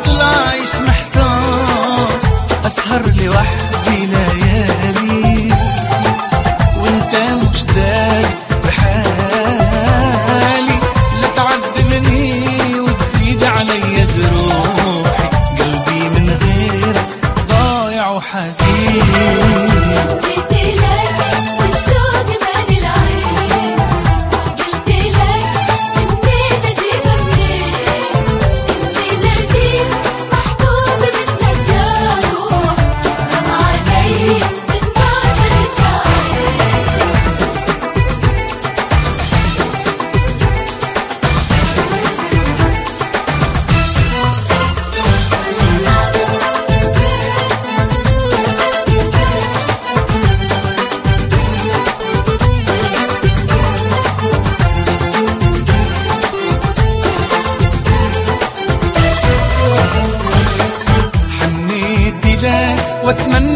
طول عايش محتار اسهر لوحدي ليالي وانت مش داري بحالي لا تعد مني وتزيد عليا جروحي قلبي من غيرك ضايع وحزين جيت لك والشوق مالي العين قلت لك اني نجيب منين اني نجيب محطوط مثلك يا روح رم علي من نظرة عين حنيت لك واتمنى